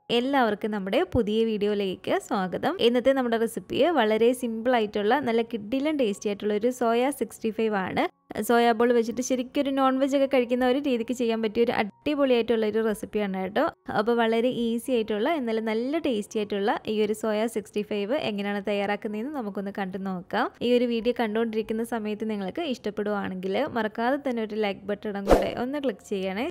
എല്ലാവർക്കും നമ്മുടെ പുതിയ വീഡിയോയിലേക്ക് സ്വാഗതം ഇന്നത്തെ നമ്മുടെ റെസിപ്പി വളരെ സിമ്പിൾ ആയിട്ടുള്ള നല്ല കിഡിലും ടേസ്റ്റി ആയിട്ടുള്ള ഒരു സോയ സിക്സ്റ്റി ഫൈവ് ആണ് സോയാ ബോൾ വെച്ചിട്ട് ശരിക്കും ഒരു നോൺ വെജ് ഒക്കെ കഴിക്കുന്ന ഒരു രീതിക്ക് ചെയ്യാൻ പറ്റിയ ഒരു അടിപൊളിയായിട്ടുള്ള ഒരു റെസിപ്പിയാണ് കേട്ടോ അപ്പോൾ വളരെ ഈസി ആയിട്ടുള്ള എന്നാലും നല്ല ടേസ്റ്റി ആയിട്ടുള്ള ഈ ഒരു സോയ സിക്സ്റ്റി ഫൈവ് എങ്ങനെയാണ് തയ്യാറാക്കുന്നതെന്ന് നമുക്കൊന്ന് കണ്ടു നോക്കാം ഈ ഒരു വീഡിയോ കണ്ടുകൊണ്ടിരിക്കുന്ന സമയത്ത് നിങ്ങൾക്ക് ഇഷ്ടപ്പെടുവാണെങ്കിൽ മറക്കാതെ തന്നെ ഒരു ലൈക്ക് ബട്ടൺ കൂടെ ഒന്ന് ക്ലിക്ക് ചെയ്യണേ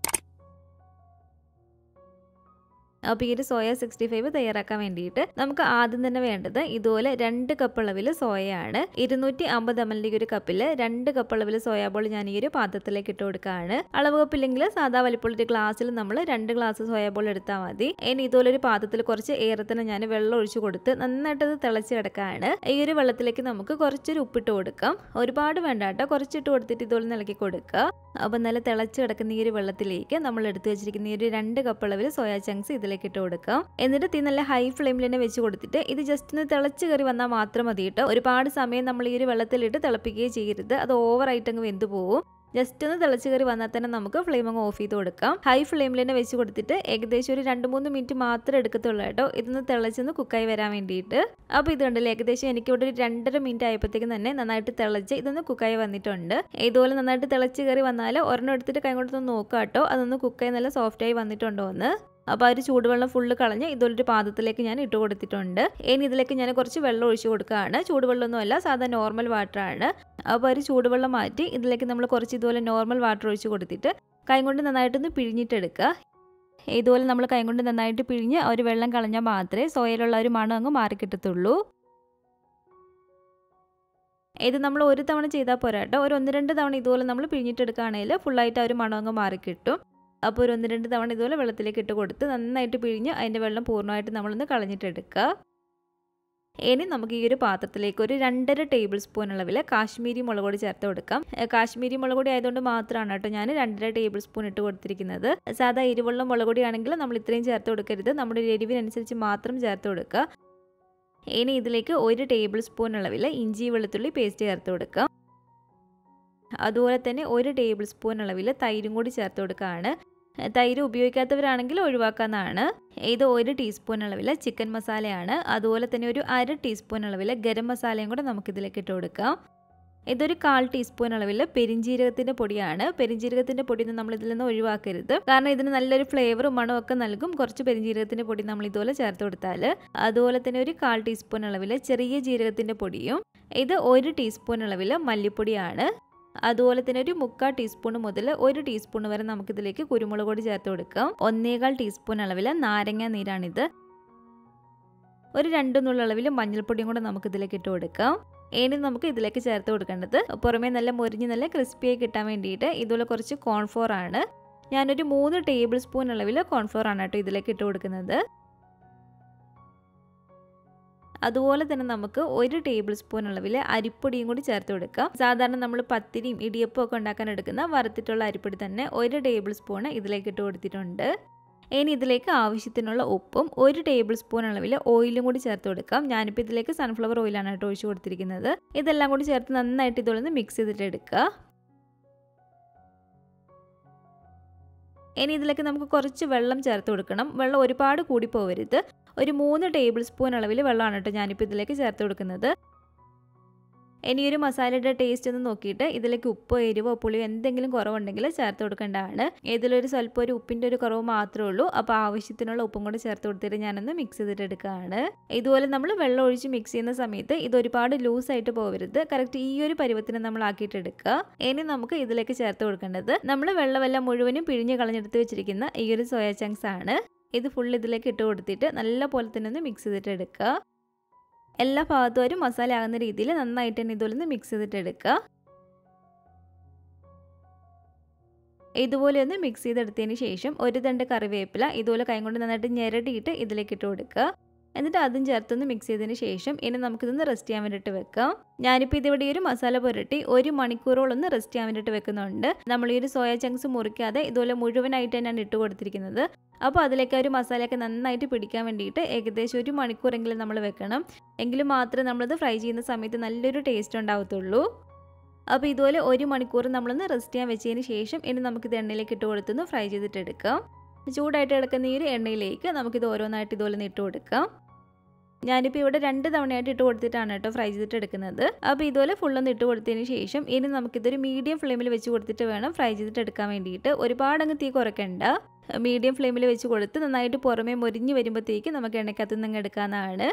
അപ്പോൾ ഈ ഒരു സോയ സിക്സ്റ്റി ഫൈവ് തയ്യാറാക്കാൻ വേണ്ടിയിട്ട് നമുക്ക് ആദ്യം തന്നെ വേണ്ടത് ഇതുപോലെ രണ്ട് കപ്പ് അളവിൽ സോയയാണ് ഇരുന്നൂറ്റി അമ്പത് എം എൽ ഒരു കപ്പിൽ രണ്ട് കപ്പ് അളവിൽ സോയാ ബോൾ ഞാൻ ഈ ഒരു പാത്രത്തിലേക്ക് ഇട്ട് കൊടുക്കുകയാണ് അളവ് കപ്പില്ലെങ്കിൽ സാധാ വലിപ്പമുള്ള ഒരു ഗ്ലാസ്സിൽ നമ്മൾ രണ്ട് ഗ്ലാസ് സോയാ ബോൾ എടുത്താൽ മതി ഇനി ഇതുപോലെ ഒരു പാത്രത്തിൽ കുറച്ച് ഏറത്തിന് ഞാൻ വെള്ളം ഒഴിച്ചു കൊടുത്ത് നന്നായിട്ട് അത് തിളച്ച് കിടക്കുകയാണ് ഈ ഒരു വെള്ളത്തിലേക്ക് നമുക്ക് കുറച്ചൊരു ഉപ്പിട്ട് കൊടുക്കാം ഒരുപാട് വേണ്ട കേട്ടോ കുറച്ചിട്ട് കൊടുത്തിട്ട് ഇതുപോലെ നിലക്കി കൊടുക്കുക അപ്പോൾ നല്ല തിളച്ച് കിടക്കുന്ന ഈ ഒരു വെള്ളത്തിലേക്ക് നമ്മൾ എടുത്തു വെച്ചിരിക്കുന്ന ഈ ഒരു രണ്ട് കപ്പ് അളവിൽ സോയാ ചങ്ക്സ് ഇതിലേക്ക് ഇട്ട് കൊടുക്കാം എന്നിട്ട് തീ നല്ല ഹൈ ഫ്ലെയിമിൽ തന്നെ വെച്ച് കൊടുത്തിട്ട് ഇത് ജസ്റ്റ് ഒന്ന് തിളച്ച് കയറി വന്നാൽ മാത്രം മതി കേട്ടോ ഒരുപാട് സമയം നമ്മൾ ഈ ഒരു വെള്ളത്തിലിട്ട് തിളപ്പിക്കുകയും ചെയ്യരുത് അത് ഓവറായിട്ട് അങ്ങ് വെന്ത് പോകും ജസ്റ്റ് ഒന്ന് തിളച്ച് കയറി വന്നാൽ തന്നെ നമുക്ക് ഫ്ലെയിം അങ്ങ് ഓഫ് ചെയ്ത് കൊടുക്കാം ഹൈ ഫ്ലെയിമിൽ തന്നെ വെച്ച് കൊടുത്തിട്ട് ഏകദേശം ഒരു രണ്ട് മൂന്ന് മിനിറ്റ് മാത്രമേ എടുക്കത്തുള്ളൂ കേട്ടോ ഇതൊന്ന് തിളച്ചൊന്ന് കുക്കായി വരാൻ വേണ്ടിയിട്ട് അപ്പോൾ ഇത് കണ്ടില്ലേ ഏകദേശം എനിക്ക് ഇവിടെ ഒരു രണ്ടര മിനിറ്റ് ആയപ്പോഴത്തേക്കും തന്നെ നന്നായിട്ട് തിളച്ച് ഇതൊന്ന് കുക്കായി വന്നിട്ടുണ്ട് ഇതുപോലെ നന്നായിട്ട് തിളച്ച് കയറി വന്നാൽ ഒരെണ്ണം എടുത്തിട്ട് കൈ കൊണ്ടൊന്ന് നോക്കാം കേട്ടോ അതൊന്ന് കുക്കായി നല്ല സോഫ്റ്റായി വന്നിട്ടുണ്ടോ എന്ന് അപ്പോൾ ആ ഒരു ചൂടുവെള്ളം ഫുള്ള് കളഞ്ഞ് ഇതുപോലൊരു പാത്രത്തിലേക്ക് ഞാൻ ഇട്ട് കൊടുത്തിട്ടുണ്ട് ഇനി ഇതിലേക്ക് ഞാൻ കുറച്ച് വെള്ളം ഒഴിച്ച് കൊടുക്കുകയാണ് ചൂടുവെള്ളമൊന്നുമല്ല സാധാ നോർമൽ വാട്ടറാണ് അപ്പോൾ ഒരു ചൂടുവെള്ളം മാറ്റി ഇതിലേക്ക് നമ്മൾ കുറച്ച് ഇതുപോലെ നോർമൽ വാട്ടർ ഒഴിച്ച് കൊടുത്തിട്ട് കൈ കൊണ്ട് നന്നായിട്ടൊന്ന് പിഴിഞ്ഞിട്ടെടുക്കുക ഇതുപോലെ നമ്മൾ കൈ കൊണ്ട് നന്നായിട്ട് പിഴിഞ്ഞ് ആ ഒരു വെള്ളം കളഞ്ഞാൽ മാത്രമേ സോയയിലുള്ള ഒരു മണം അങ്ങ് മാറിക്കിട്ടത്തുള്ളൂ ഇത് നമ്മൾ ഒരു തവണ ചെയ്താൽ പോരാ കേട്ടോ ഒരു ഒന്ന് രണ്ട് തവണ ഇതുപോലെ നമ്മൾ പിഴിഞ്ഞിട്ടെടുക്കുകയാണെങ്കിൽ ഫുള്ളായിട്ട് ആ ഒരു മണം അങ്ങ് മാറിക്കിട്ടും അപ്പോൾ ഒരു ഒന്ന് രണ്ട് തവണ ഇതുപോലെ വെള്ളത്തിലേക്ക് ഇട്ട് കൊടുത്ത് നന്നായിട്ട് പിഴിഞ്ഞ് അതിൻ്റെ വെള്ളം പൂർണ്ണമായിട്ട് നമ്മളൊന്ന് കളഞ്ഞിട്ടെടുക്കുക ഇനി നമുക്ക് ഈ ഒരു പാത്രത്തിലേക്ക് ഒരു രണ്ടര ടേബിൾ സ്പൂൺ അളവിൽ കാശ്മീരി മുളക് പൊടി ചേർത്ത് കൊടുക്കാം കാശ്മീരി മുളക് പൊടി ആയതുകൊണ്ട് മാത്രമാണ് കേട്ടോ ഞാൻ രണ്ടര ടേബിൾ സ്പൂൺ ഇട്ട് കൊടുത്തിരിക്കുന്നത് സാധാ എരിവുള്ള മുളക് പൊടി ആണെങ്കിൽ നമ്മൾ ഇത്രയും ചേർത്ത് കൊടുക്കരുത് നമ്മുടെ എരിവിനനുസരിച്ച് മാത്രം ചേർത്ത് കൊടുക്കുക ഇനി ഇതിലേക്ക് ഒരു ടേബിൾ സ്പൂൺ അളവിൽ ഇഞ്ചി വെളുത്തുള്ളി പേസ്റ്റ് ചേർത്ത് കൊടുക്കാം അതുപോലെ തന്നെ ഒരു ടേബിൾ സ്പൂൺ അളവിൽ തൈരും കൂടി ചേർത്ത് കൊടുക്കുകയാണ് തൈര് ഉപയോഗിക്കാത്തവരാണെങ്കിൽ ഒഴിവാക്കാവുന്നതാണ് ഇത് ഒരു ടീസ്പൂൺ അളവിൽ ചിക്കൻ മസാലയാണ് അതുപോലെ തന്നെ ഒരു അര ടീസ്പൂൺ അളവിൽ ഗരം മസാലയും കൂടെ നമുക്കിതിലേക്ക് ഇട്ട് കൊടുക്കാം ഇതൊരു കാൽ ടീസ്പൂൺ അളവിൽ പെരിഞ്ജീരകത്തിൻ്റെ പൊടിയാണ് പെരിഞ്ജീരകത്തിൻ്റെ പൊടി നമ്മൾ ഇതിൽ നിന്ന് ഒഴിവാക്കരുത് കാരണം ഇതിന് നല്ലൊരു ഫ്ലേവറും മണവും ഒക്കെ നൽകും കുറച്ച് പെരിഞ്ജീരകത്തിൻ്റെ പൊടി നമ്മൾ ഇതുപോലെ ചേർത്ത് കൊടുത്താൽ അതുപോലെ തന്നെ ഒരു കാൽ ടീസ്പൂൺ അളവിൽ ചെറിയ ജീരകത്തിൻ്റെ പൊടിയും ഇത് ഒരു ടീസ്പൂൺ അളവിൽ മല്ലിപ്പൊടിയാണ് അതുപോലെ തന്നെ ഒരു മുക്കാൽ ടീസ്പൂൺ മുതൽ ഒരു ടീസ്പൂൺ വരെ നമുക്കിതിലേക്ക് കുരുമുളക് പൊടി ചേർത്ത് കൊടുക്കാം ഒന്നേകാൽ ടീസ്പൂൺ അളവിൽ നാരങ്ങ നീരാണിത് ഒരു രണ്ട് നുള്ള അളവിൽ മഞ്ഞൾപ്പൊടിയും കൂടെ നമുക്കിതിലേക്ക് ഇട്ട് കൊടുക്കാം ഇനി നമുക്ക് ഇതിലേക്ക് ചേർത്ത് കൊടുക്കേണ്ടത് പുറമേ നല്ല മുരിഞ്ഞ് നല്ല ക്രിസ്പിയായി കിട്ടാൻ വേണ്ടിയിട്ട് ഇതുപോലെ കുറച്ച് കോൺഫ്ലോർ ആണ് ഞാനൊരു മൂന്ന് ടേബിൾ സ്പൂൺ അളവിൽ കോൺഫ്ലോർ ആണ് കേട്ടോ ഇതിലേക്ക് ഇട്ട് കൊടുക്കുന്നത് അതുപോലെ തന്നെ നമുക്ക് ഒരു ടേബിൾ സ്പൂൺ അളവിൽ അരിപ്പൊടിയും കൂടി ചേർത്ത് കൊടുക്കാം സാധാരണ നമ്മൾ പത്തിരിയും ഇടിയപ്പം ഒക്കെ ഉണ്ടാക്കാൻ എടുക്കുന്ന വറുത്തിട്ടുള്ള അരിപ്പൊടി തന്നെ ഒരു ടേബിൾ സ്പൂൺ ഇതിലേക്ക് ഇട്ട് കൊടുത്തിട്ടുണ്ട് ഇനി ഇതിലേക്ക് ആവശ്യത്തിനുള്ള ഉപ്പും ഒരു ടേബിൾ സ്പൂൺ അളവിൽ ഓയിലും കൂടി ചേർത്ത് കൊടുക്കാം ഞാനിപ്പോൾ ഇതിലേക്ക് സൺഫ്ലവർ ഓയിലാണ് കേട്ടോ ഒഴിച്ച് കൊടുത്തിരിക്കുന്നത് ഇതെല്ലാം കൂടി ചേർത്ത് നന്നായിട്ട് ഇതുപോലെ മിക്സ് ചെയ്തിട്ട് എടുക്കുക ഇനി ഇതിലേക്ക് നമുക്ക് കുറച്ച് വെള്ളം ചേർത്ത് കൊടുക്കണം വെള്ളം ഒരുപാട് കൂടി പോവരുത് ഒരു മൂന്ന് ടേബിൾ സ്പൂൺ അളവിൽ വെള്ളമാണ് കേട്ടോ ഞാനിപ്പോൾ ഇതിലേക്ക് ചേർത്ത് കൊടുക്കുന്നത് ഇനി ഒരു മസാലയുടെ ടേസ്റ്റ് ഒന്ന് നോക്കിയിട്ട് ഇതിലേക്ക് ഉപ്പോ എരിവോ പുളിയോ എന്തെങ്കിലും കുറവുണ്ടെങ്കിൽ ചേർത്ത് കൊടുക്കേണ്ടതാണ് ഇതിലൊരു സ്വല്പം ഒരു ഉപ്പിൻ്റെ ഒരു കുറവ് മാത്രമേ ഉള്ളൂ അപ്പോൾ ആവശ്യത്തിനുള്ള ഉപ്പും കൂടെ ചേർത്ത് കൊടുത്തിട്ട് ഞാനൊന്ന് മിക്സ് ചെയ്തിട്ട് എടുക്കുകയാണ് ഇതുപോലെ നമ്മൾ വെള്ളം ഒഴിച്ച് മിക്സ് ചെയ്യുന്ന സമയത്ത് ഇത് ഒരുപാട് ലൂസായിട്ട് പോകരുത് കറക്റ്റ് ഈ ഒരു പരുവത്തിന് നമ്മൾ ആക്കിയിട്ട് എടുക്കുക ഇനി നമുക്ക് ഇതിലേക്ക് ചേർത്ത് കൊടുക്കേണ്ടത് നമ്മൾ വെള്ളമെല്ലാം മുഴുവനും പിഴിഞ്ഞ് കളഞ്ഞെടുത്ത് വെച്ചിരിക്കുന്ന ഈ ഒരു സോയ ചങ്ക്സ് ആണ് ഇത് ഫുൾ ഇതിലേക്ക് ഇട്ട് കൊടുത്തിട്ട് നല്ല പോലെ തന്നെ ഒന്ന് മിക്സ് ചെയ്തിട്ട് എടുക്കുക എല്ലാ ഭാഗത്തും ഒരു മസാല ആകുന്ന രീതിയിൽ നന്നായിട്ട് തന്നെ ഇതുപോലെ ഒന്ന് മിക്സ് ചെയ്തിട്ട് എടുക്കുക ഇതുപോലെ ഒന്ന് മിക്സ് ചെയ്തെടുത്തതിന് ശേഷം ഒരു തണ്ട് കറിവേപ്പില ഇതുപോലെ കൈ കൊണ്ട് നന്നായിട്ട് ഞെരടിയിട്ട് ഇതിലേക്ക് ഇട്ട് കൊടുക്കുക എന്നിട്ട് അതും ചേർത്തൊന്ന് മിക്സ് ചെയ്തതിന് ശേഷം ഇനി നമുക്കിതൊന്ന് റെസ്റ്റ് ചെയ്യാൻ വേണ്ടിയിട്ട് വെക്കാം ഞാനിപ്പോൾ ഇതിവിടെ ഒരു മസാല പുരട്ടി ഒരു മണിക്കൂറോളം ഒന്ന് റെസ്റ്റ് ചെയ്യാൻ വേണ്ടിയിട്ട് വെക്കുന്നുണ്ട് നമ്മൾ ഈ ഒരു സോയ ചങ്ക്സ് മുറിക്കാതെ ഇതുപോലെ മുഴുവനായിട്ട് തന്നെയാണ് ഇട്ട് കൊടുത്തിരിക്കുന്നത് അപ്പോൾ അതിലേക്ക് ഒരു മസാലയൊക്കെ നന്നായിട്ട് പിടിക്കാൻ വേണ്ടിയിട്ട് ഏകദേശം ഒരു മണിക്കൂറെങ്കിലും നമ്മൾ വെക്കണം എങ്കിലും മാത്രമേ നമ്മളത് ഫ്രൈ ചെയ്യുന്ന സമയത്ത് നല്ലൊരു ടേസ്റ്റ് ഉണ്ടാവത്തുള്ളൂ അപ്പോൾ ഇതുപോലെ ഒരു മണിക്കൂർ നമ്മളൊന്ന് റെസ്റ്റ് ചെയ്യാൻ വെച്ചതിന് ശേഷം ഇനി നമുക്കിത് എണ്ണയിലേക്ക് ഇട്ട് കൊടുത്തൊന്ന് ഫ്രൈ ചെയ്തിട്ടെടുക്കാം ചൂടായിട്ട് കിടക്കുന്ന ഈ ഒരു എണ്ണയിലേക്ക് നമുക്കിത് ഓരോന്നായിട്ട് ഇതുപോലെ ഇട്ട് കൊടുക്കാം ഞാനിപ്പോൾ ഇവിടെ രണ്ട് തവണയായിട്ട് ഇട്ട് കൊടുത്തിട്ടാണ് കേട്ടോ ഫ്രൈ ചെയ്തിട്ട് എടുക്കുന്നത് അപ്പോൾ ഇതുപോലെ ഫുള്ളൊന്ന് ഇട്ട് കൊടുത്തതിന് ശേഷം ഇനി നമുക്കിതൊരു മീഡിയം ഫ്ലെയിമിൽ വെച്ച് കൊടുത്തിട്ട് വേണം ഫ്രൈ ചെയ്തിട്ട് എടുക്കാൻ വേണ്ടിയിട്ട് ഒരുപാട് അങ്ങ് തീ കുറയ്ക്കണ്ട മീഡിയം ഫ്ലെയിമിൽ വെച്ച് കൊടുത്ത് നന്നായിട്ട് പുറമേ മൊരിഞ്ഞ് വരുമ്പോഴത്തേക്ക് നമുക്ക് എണ്ണയ്ക്കകത്ത് നിന്ന് എടുക്കാവുന്നതാണ്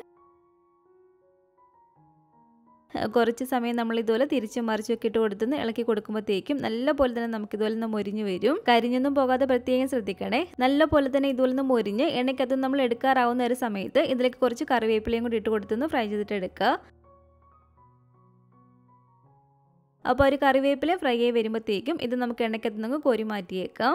കുറച്ച് സമയം നമ്മൾ ഇതുപോലെ തിരിച്ചും മറിച്ചൊക്കെ ഇട്ട് കൊടുത്തുനിന്ന് ഇളക്കി കൊടുക്കുമ്പോഴത്തേക്കും നല്ല പോലെ തന്നെ നമുക്ക് ഇതുപോലെ നിന്ന് മൊരിഞ്ഞ് വരും കരിഞ്ഞൊന്നും പോകാതെ പ്രത്യേകം ശ്രദ്ധിക്കണേ നല്ല പോലെ തന്നെ ഇതുപോലെ നിന്ന് മൊരിഞ്ഞ് എണ്ണയ്ക്കകത്ത് നമ്മൾ എടുക്കാറാവുന്ന ഒരു സമയത്ത് ഇതിലേക്ക് കുറച്ച് കറിവേപ്പിലയും കൂടി ഇട്ട് കൊടുത്തുനിന്ന് ഫ്രൈ ചെയ്തിട്ട് എടുക്കുക അപ്പോൾ ഒരു കറിവേപ്പില ഫ്രൈ ആയി വരുമ്പോഴത്തേക്കും ഇത് നമുക്ക് എണ്ണയ്ക്കകത്ത് നിന്ന് കോരി മാറ്റിയേക്കാം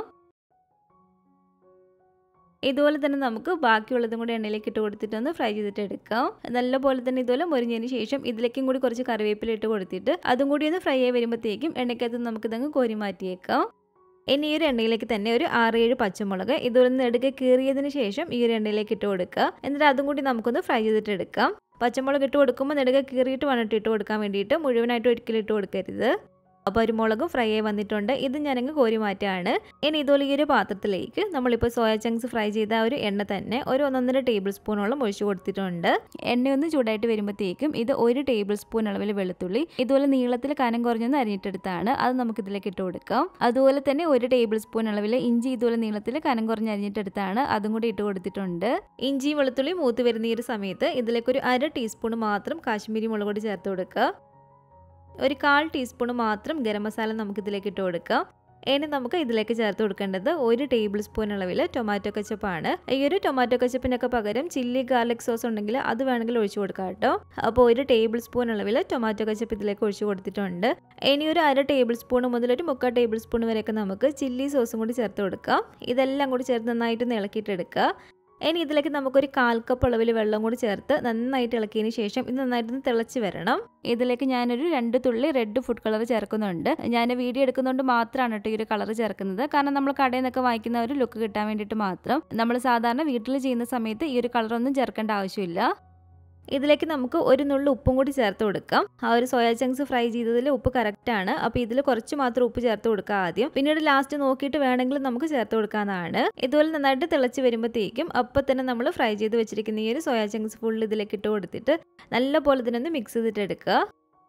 ഇതുപോലെ തന്നെ നമുക്ക് ബാക്കിയുള്ളതും കൂടി എണ്ണയിലേക്ക് ഇട്ട് കൊടുത്തിട്ടൊന്ന് ഫ്രൈ ചെയ്തിട്ട് എടുക്കാം നല്ലപോലെ തന്നെ ഇതുപോലെ മുരിഞ്ഞതിന് ശേഷം ഇതിലേക്കും കൂടി കുറച്ച് കറിവേപ്പില ഇട്ട് കൊടുത്തിട്ട് അതും കൂടി ഒന്ന് ഫ്രൈ ആയി വരുമ്പോഴത്തേക്കും എണ്ണയ്ക്കകത്ത് നമുക്ക് ഇതങ്ങ് കോരി മാറ്റിയേക്കാം ഇനി ഈ ഒരു എണ്ണയിലേക്ക് തന്നെ ഒരു ആറേഴ് പച്ചമുളക് ഇതുപോലെ നിന്ന് എടുക്കുക കീറിയതിന് ശേഷം ഈ ഒരു എണ്ണയിലേക്ക് ഇട്ട് കൊടുക്കുക എന്നിട്ട് അതും കൂടി നമുക്കൊന്ന് ഫ്രൈ ചെയ്തിട്ട് എടുക്കാം പച്ചമുളക് ഇട്ട് കൊടുക്കുമ്പോൾ നെടുക കീറിയിട്ട് വേണം ഇട്ട് കൊടുക്കാൻ വേണ്ടിയിട്ട് മുഴുവനായിട്ട് ഒരിക്കലും ഇട്ട് കൊടുക്കരുത് അപ്പോൾ ഒരു മുളകും ഫ്രൈ ആയി വന്നിട്ടുണ്ട് ഇത് ഞാനങ്ങ് കോരി മാറ്റാണ് ഇനി ഇതുപോലെ ഈ ഒരു പാത്രത്തിലേക്ക് നമ്മളിപ്പോൾ സോയ ചങ്ക്സ് ഫ്രൈ ചെയ്ത ആ ഒരു എണ്ണ തന്നെ ഒരു ഒന്നൊന്നര ടേബിൾ സ്പൂണോളം ഒഴിച്ചു കൊടുത്തിട്ടുണ്ട് എണ്ണയൊന്ന് ചൂടായിട്ട് വരുമ്പോഴത്തേക്കും ഇത് ഒരു ടേബിൾ സ്പൂൺ അളവിൽ വെളുത്തുള്ളി ഇതുപോലെ നീളത്തിൽ കനം കുറഞ്ഞൊന്ന് അരിഞ്ഞിട്ടെടുത്താണ് അത് നമുക്ക് ഇതിലേക്ക് ഇട്ട് കൊടുക്കാം അതുപോലെ തന്നെ ഒരു ടേബിൾ സ്പൂൺ അളവിൽ ഇഞ്ചി ഇതുപോലെ നീളത്തിൽ കനം കുറഞ്ഞ് അരിഞ്ഞിട്ടെടുത്താണ് അതും കൂടി ഇട്ട് കൊടുത്തിട്ടുണ്ട് ഇഞ്ചി വെളുത്തുള്ളി മൂത്ത് വരുന്ന ഈ ഒരു സമയത്ത് ഇതിലേക്ക് ഒരു അര ടീസ്പൂൺ മാത്രം കാശ്മീരി മുളക് പൊടി ചേർത്ത് കൊടുക്കുക ഒരു കാൽ ടീസ്പൂൺ മാത്രം ഗരം മസാല നമുക്ക് ഇതിലേക്ക് ഇട്ട് കൊടുക്കാം ഇനി നമുക്ക് ഇതിലേക്ക് ചേർത്ത് കൊടുക്കേണ്ടത് ഒരു ടേബിൾ സ്പൂൺ അളവിൽ ടൊമാറ്റോ കച്ചപ്പാണ് ഈ ഒരു ടൊമാറ്റോ കച്ചപ്പിനൊക്കെ പകരം ചില്ലി ഗാർലിക് സോസ് ഉണ്ടെങ്കിൽ അത് വേണമെങ്കിൽ ഒഴിച്ചു കൊടുക്കാം കേട്ടോ അപ്പോൾ ഒരു ടേബിൾ സ്പൂൺ അളവിൽ ടൊമാറ്റോ കച്ചപ്പ് ഇതിലേക്ക് ഒഴിച്ചു കൊടുത്തിട്ടുണ്ട് ഇനി ഒരു അര ടേബിൾ സ്പൂൺ മുതൽ ഒരു മുക്കാൽ ടേബിൾ സ്പൂൺ വരെയൊക്കെ നമുക്ക് ചില്ലി സോസും കൂടി ചേർത്ത് കൊടുക്കാം ഇതെല്ലാം കൂടി ചേർത്ത് നന്നായിട്ട് ഇളക്കിയിട്ടെടുക്കുക ഇനി ഇതിലേക്ക് നമുക്കൊരു കാൽ കപ്പ് അളവിൽ വെള്ളം കൂടി ചേർത്ത് നന്നായിട്ട് ഇളക്കിയതിന് ശേഷം ഇത് നന്നായിട്ടൊന്ന് തിളച്ച് വരണം ഇതിലേക്ക് ഞാനൊരു രണ്ട് തുള്ളി റെഡ് ഫുഡ് കളർ ചേർക്കുന്നുണ്ട് ഞാൻ വീഡിയോ എടുക്കുന്നതുകൊണ്ട് മാത്രമാണ് കേട്ടോ ഈ ഒരു കളർ ചേർക്കുന്നത് കാരണം നമ്മൾ കടയിൽ നിന്നൊക്കെ വാങ്ങിക്കുന്ന ഒരു ലുക്ക് കിട്ടാൻ വേണ്ടിയിട്ട് മാത്രം നമ്മൾ സാധാരണ വീട്ടിൽ ചെയ്യുന്ന സമയത്ത് ഈ ഒരു കളറൊന്നും ചേർക്കേണ്ട ആവശ്യമില്ല ഇതിലേക്ക് നമുക്ക് ഒരു നുള്ളു ഉപ്പും കൂടി ചേർത്ത് കൊടുക്കാം ആ ഒരു സോയാ ചങ്ക്സ് ഫ്രൈ ചെയ്തതിൽ ഉപ്പ് കറക്റ്റ് ആണ് അപ്പോൾ ഇതിൽ കുറച്ച് മാത്രം ഉപ്പ് ചേർത്ത് കൊടുക്കുക ആദ്യം പിന്നീട് ലാസ്റ്റ് നോക്കിയിട്ട് വേണമെങ്കിൽ നമുക്ക് ചേർത്ത് കൊടുക്കാവുന്നതാണ് ഇതുപോലെ നന്നായിട്ട് തിളച്ച് വരുമ്പോഴത്തേക്കും അപ്പോൾ തന്നെ നമ്മൾ ഫ്രൈ ചെയ്ത് വെച്ചിരിക്കുന്ന ഈ ഒരു സോയാ ചങ്ക്സ് ഫുൾ ഇതിലേക്ക് ഇട്ട് കൊടുത്തിട്ട് നല്ല പോലെ തന്നെ ഒന്ന് മിക്സ് ചെയ്തിട്ട് എടുക്കുക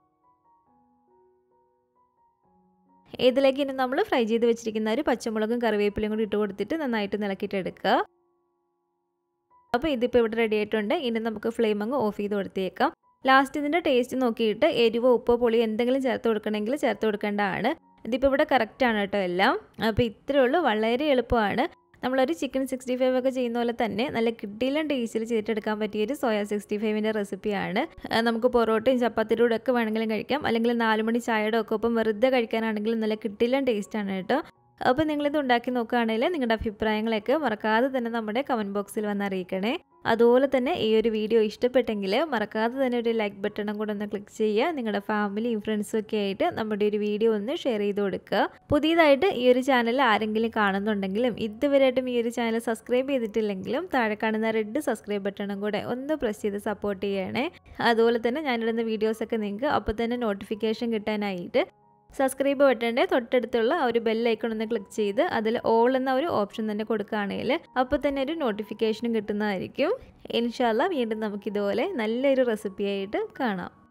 ഇതിലേക്ക് ഇനി നമ്മൾ ഫ്രൈ ചെയ്ത് വെച്ചിരിക്കുന്ന ഒരു പച്ചമുളകും കറിവേപ്പിലയും കൂടി ഇട്ട് കൊടുത്തിട്ട് നന്നായിട്ട് നിളക്കിയിട്ട് എടുക്കുക അപ്പോൾ ഇതിപ്പോൾ ഇവിടെ റെഡി ആയിട്ടുണ്ട് ഇനി നമുക്ക് ഫ്ലെയിം അങ്ങ് ഓഫ് ചെയ്ത് കൊടുത്തേക്കാം ലാസ്റ്റ് ഇതിൻ്റെ ടേസ്റ്റ് നോക്കിയിട്ട് എരിവോ ഉപ്പോ പുളി എന്തെങ്കിലും ചേർത്ത് കൊടുക്കണമെങ്കിൽ ചേർത്ത് കൊടുക്കേണ്ടതാണ് ഇതിപ്പോൾ ഇവിടെ കറക്റ്റാണ് കേട്ടോ എല്ലാം അപ്പോൾ ഇത്രയേ ഉള്ളൂ വളരെ എളുപ്പമാണ് നമ്മളൊരു ചിക്കൻ സിക്സ്റ്റി ഫൈവ് ഒക്കെ ചെയ്യുന്ന പോലെ തന്നെ നല്ല കിട്ടിയിലും ടേസ്റ്റിൽ ചെയ്തിട്ടെടുക്കാൻ പറ്റിയൊരു സോയ സിക്സ്റ്റി ഫൈവിൻ്റെ റെസിപ്പിയാണ് നമുക്ക് പൊറോട്ടയും ചപ്പാത്തിയുടെ കൂടെ ഒക്കെ വേണമെങ്കിലും കഴിക്കാം അല്ലെങ്കിൽ നാലുമണി ചായയുടെ ഒക്കെ ഒപ്പം വെറുതെ കഴിക്കാനാണെങ്കിലും നല്ല കിട്ടിയിലും ടേസ്റ്റാണ് കേട്ടോ അപ്പോൾ നിങ്ങളിത് ഉണ്ടാക്കി നോക്കുകയാണെങ്കിൽ നിങ്ങളുടെ അഭിപ്രായങ്ങളൊക്കെ മറക്കാതെ തന്നെ നമ്മുടെ കമൻറ്റ് ബോക്സിൽ വന്ന് അറിയിക്കണേ അതുപോലെ തന്നെ ഈ ഒരു വീഡിയോ ഇഷ്ടപ്പെട്ടെങ്കിൽ മറക്കാതെ തന്നെ ഒരു ലൈക്ക് ബട്ടണും കൂടെ ഒന്ന് ക്ലിക്ക് ചെയ്യുക നിങ്ങളുടെ ഫാമിലിയും ഫ്രണ്ട്സും ഒക്കെ ആയിട്ട് നമ്മുടെ ഒരു വീഡിയോ ഒന്ന് ഷെയർ ചെയ്ത് കൊടുക്കുക പുതിയതായിട്ട് ഈ ഒരു ചാനൽ ആരെങ്കിലും കാണുന്നുണ്ടെങ്കിലും ഇതുവരെയായിട്ടും ഈ ഒരു ചാനൽ സബ്സ്ക്രൈബ് ചെയ്തിട്ടില്ലെങ്കിലും താഴെ കാണുന്ന റെഡ് സബ്സ്ക്രൈബ് ബട്ടണും കൂടെ ഒന്ന് പ്രസ് ചെയ്ത് സപ്പോർട്ട് ചെയ്യണേ അതുപോലെ തന്നെ ഞാനിടുന്ന വീഡിയോസൊക്കെ നിങ്ങൾക്ക് അപ്പോൾ തന്നെ നോട്ടിഫിക്കേഷൻ കിട്ടാനായിട്ട് സബ്സ്ക്രൈബ് ബട്ടൻ്റെ തൊട്ടടുത്തുള്ള ആ ഒരു ബെല്ലൈക്കൺ ഒന്ന് ക്ലിക്ക് ചെയ്ത് അതിൽ ഓൾ എന്ന ഒരു ഓപ്ഷൻ തന്നെ കൊടുക്കുകയാണെങ്കിൽ അപ്പോൾ തന്നെ ഒരു നോട്ടിഫിക്കേഷനും കിട്ടുന്നതായിരിക്കും ഇൻഷാല്ല വീണ്ടും നമുക്കിതുപോലെ നല്ലൊരു റെസിപ്പിയായിട്ട് കാണാം